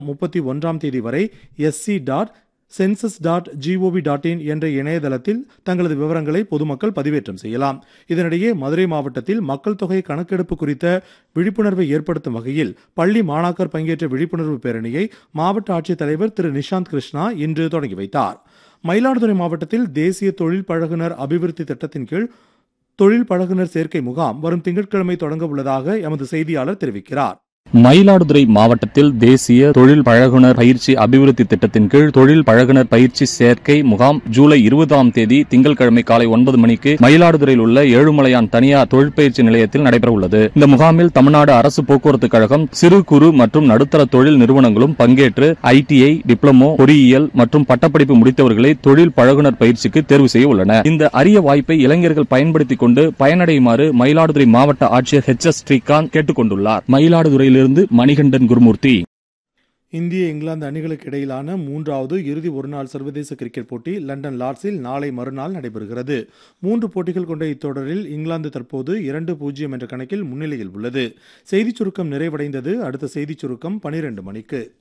முப்பத்தி ஒன்றாம் தேதி வரை S C dot census dot G O V dot in என்ற இணையதளத்தில் தங்களது விவரங்களை பொதுமக்கள் பதிவேற்றம் செய்யலாம் இதனிடையே மதுரை மாவட்டத்தில் மக்கள் தொகை கணக்கெடுப்பு குறித்த விழிப்புணர்வை ஏற்படுத்தும் வகையில் பள்ளி மாணாக்கர் பங்கேற்ற விழிப்புணர்வு பேரணியை மாவட்ட ஆட்சித்தலைவர் திரு நிஷாந்த் கிருஷ்ணா இன்று தொடங்கி வைத்தார் மயிலாடுதுறை மாவட்டத்தில் தேசிய தொழில் பழகுனர் அபிவிருத்தி திட்டத்தின் கீழ் தொழில் பழகுனர் சேர்க்கை முகாம் வரும் திங்கட்கிழமை தொடங்க உள்ளதாக எமது செய்தியாளர் தெரிவிக்கிறார் மயிலாடுதுறை மாவட்டத்தில் தேசிய தொழில் பழகுனர் பயிற்சி அபிவிருத்தி திட்டத்தின் கீழ் தொழில் பழகுனர் பயிற்சி சேர்க்கை முகாம் ஜூலை இருபதாம் தேதி திங்கட்கிழமை காலை ஒன்பது மணிக்கு மயிலாடுதுறையில் உள்ள ஏழுமலையான் தனியார் தொழிற்பயிற்சி நிலையத்தில் நடைபெற உள்ளது இந்த முகாமில் தமிழ்நாடு அரசு போக்குவரத்து கழகம் சிறு குறு மற்றும் நடுத்தர தொழில் நிறுவனங்களும் பங்கேற்று ஐடிஐ டிப்ளமோ பொறியியல் மற்றும் பட்டப்படிப்பு முடித்தவர்களை தொழில் பழகுனர் பயிற்சிக்கு தேர்வு செய்ய உள்ளன இந்த அரிய வாய்ப்பை இளைஞர்கள் பயன்படுத்திக் கொண்டு பயனடையுமாறு மயிலாடுதுறை மாவட்ட ஆட்சியர் ஹெச் எஸ் ஸ்ரீகாந்த் கேட்டுக் கொண்டுள்ளார் மயிலாடுதுறையிலிருந்து மணிகண்டன் குருமூர்த்தி இந்திய இங்கிலாந்து அணிகளுக்கு இடையிலான மூன்றாவது இறுதி ஒருநாள் சர்வதேச கிரிக்கெட் போட்டி லண்டன் லார்ட்ஸில் நாளை மறுநாள் நடைபெறுகிறது மூன்று போட்டிகள் கொண்ட இத்தொடரில் இங்கிலாந்து தற்போது இரண்டு பூஜ்ஜியம் என்ற கணக்கில் முன்னிலையில் உள்ளது செய்திச் சுருக்கம் நிறைவடைந்தது அடுத்த செய்திச் சுருக்கம் பனிரெண்டு மணிக்கு